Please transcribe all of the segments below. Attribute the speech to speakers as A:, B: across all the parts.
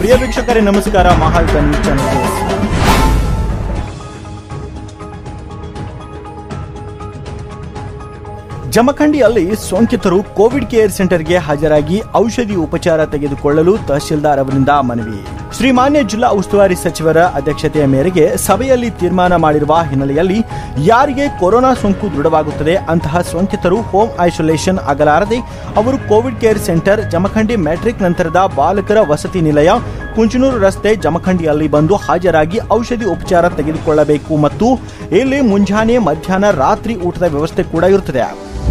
A: ಪ್ರಿಯ ವೀಕ್ಷಕರೇ ನಮಸ್ಕಾರ ಮಹಾಯುತ ನ್ಯೂಸ್ ಚಾನೆಲ್ಗೆ ಸ್ವಾಗತ. ಜಮಖಂಡಿಯಲ್ಲಿ ಸೋಂಕಿತರು ಕೋವಿಡ್ ಕೇರ್ ಸೆಂಟರ್ಗೆ ಹಾಜರಾಗಿ ಔಷಧಿ ಉಪಚಾರ ತೆಗೆದುಕೊಳ್ಳಲು ತಹಶೀಲ್ದಾರ್ ಅವರಿಂದ ಮನವಿ ಶ್ರೀಮಾನ್ಯ ಜಿಲ್ಲಾ ಉಸ್ತುವಾರಿ ಸಚಿವರ ಅಧ್ಯಕ್ಷತೆಯ ಮೇರೆಗೆ ಸಭೆಯಲ್ಲಿ ತೀರ್ಮಾನ ಮಾಡಿರುವ ಹಿನ್ನೆಲೆಯಲ್ಲಿ ಯಾರಿಗೆ ಕೊರೋನಾ ಸೋಂಕು ದೃಢವಾಗುತ್ತದೆ ಅಂತಹ ಸೋಂಕಿತರು ಹೋಮ್ ಐಸೋಲೇಷನ್ ಆಗಲಾರದೆ ಅವರು covid care centre Jamkhandi matric ನಂತರದ ಬಾಲಕರ ವಸತಿ ನಿಲಯ ಕುಂಚನೂರು ರಸ್ತೆ ಜಮಖಂಡಿಯಲ್ಲಿ ಬಂದು ಹಾಜರಾಗಿ ಔಷಧಿ ಉಪಚಾರ ತೆಗೆದುಕೊಳ್ಳಬೇಕು ಮತ್ತು ಇಲ್ಲಿ ಮುಂಜಾನೆ ಮಧ್ಯಾಹ್ನ ರಾತ್ರಿ ಊಟದ ವ್ಯವಸ್ಥೆ ಕೂಡ ಇರುತ್ತದೆ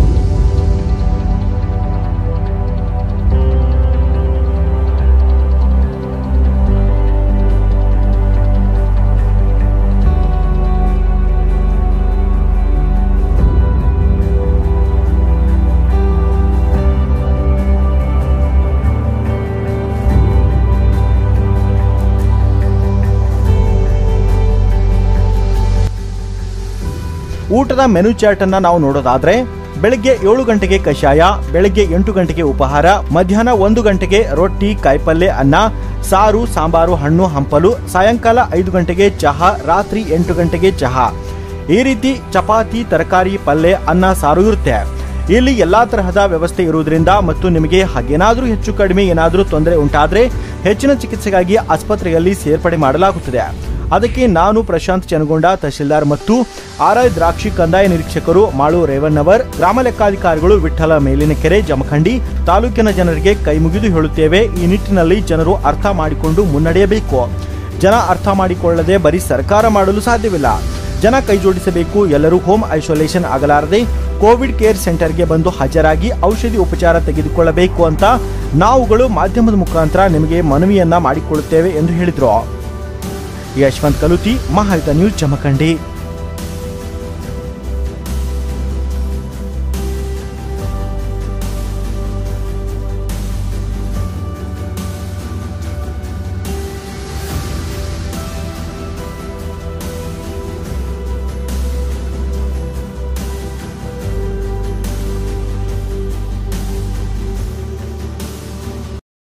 A: ಊಟದ ಮೆನು ಚಾರ್ಟ್ ಅನ್ನ ನಾವು ನೋಡೋದಾದ್ರೆ ಬೆಳಗ್ಗೆ ಏಳು ಗಂಟೆಗೆ ಕಷಾಯ ಬೆಳಗ್ಗೆ ಎಂಟು ಗಂಟೆಗೆ ಉಪಹಾರ ಮಧ್ಯಾಹ್ನ ಒಂದು ಗಂಟೆಗೆ ರೊಟ್ಟಿ ಕಾಯಿಪಲ್ಯ ಅನ್ನ ಸಾರು ಸಾಂಬಾರು ಹಣ್ಣು ಹಂಪಲು ಸಾಯಂಕಾಲ ಐದು ಗಂಟೆಗೆ ಚಹಾ ರಾತ್ರಿ ಎಂಟು ಗಂಟೆಗೆ ಚಹಾ ಈ ರೀತಿ ಚಪಾತಿ ತರಕಾರಿ ಪಲ್ಯ ಅನ್ನ ಸಾರು ಇರುತ್ತೆ ಇಲ್ಲಿ ಎಲ್ಲಾ ತರಹದ ವ್ಯವಸ್ಥೆ ಇರುವುದರಿಂದ ಮತ್ತು ನಿಮಗೆ ಹಾಗೇನಾದ್ರೂ ಹೆಚ್ಚು ಕಡಿಮೆ ಏನಾದರೂ ತೊಂದರೆ ಉಂಟಾದ್ರೆ ಹೆಚ್ಚಿನ ಚಿಕಿತ್ಸೆಗಾಗಿ ಆಸ್ಪತ್ರೆಯಲ್ಲಿ ಸೇರ್ಪಡೆ ಮಾಡಲಾಗುತ್ತದೆ ಅದಕ್ಕೆ ನಾನು ಪ್ರಶಾಂತ್ ಚನಗೊಂಡ ತಹಶೀಲ್ದಾರ್ ಮತ್ತು ಆರ್ಐ ದ್ರಾಕ್ಷಿ ಕಂದಾಯ ನಿರೀಕ್ಷಕರು ಮಾಳು ರೇವಣ್ಣವರ್ ಗ್ರಾಮ ಲೆಕ್ಕಾಧಿಕಾರಿಗಳು ವಿಠಲ ಮೇಲಿನಕೆರೆ ಜಮಖಂಡಿ ತಾಲೂಕಿನ ಜನರಿಗೆ ಕೈ ಮುಗಿದು ಹೇಳುತ್ತೇವೆ ಈ ನಿಟ್ಟಿನಲ್ಲಿ ಜನರು ಅರ್ಥ ಮಾಡಿಕೊಂಡು ಮುನ್ನಡೆಯಬೇಕು ಜನ ಅರ್ಥ ಮಾಡಿಕೊಳ್ಳದೆ ಬರೀ ಸರ್ಕಾರ ಮಾಡಲು ಸಾಧ್ಯವಿಲ್ಲ ಜನ ಕೈ ಜೋಡಿಸಬೇಕು ಎಲ್ಲರೂ ಹೋಮ್ ಐಸೋಲೇಷನ್ ಆಗಲಾರದೆ ಕೋವಿಡ್ ಕೇರ್ ಸೆಂಟರ್ಗೆ ಬಂದು ಹಾಜರಾಗಿ ಔಷಧಿ ಉಪಚಾರ ತೆಗೆದುಕೊಳ್ಳಬೇಕು ಅಂತ ನಾವುಗಳು ಮಾಧ್ಯಮದ ಮುಖಾಂತರ ನಿಮಗೆ ಮನವಿಯನ್ನ ಮಾಡಿಕೊಳ್ಳುತ್ತೇವೆ ಎಂದು ಹೇಳಿದರು ಯಶವಂತ್ ಕಲುತಿ ಮಹಾಯುತ ನ್ಯೂಸ್ ಜಮಖಂಡಿ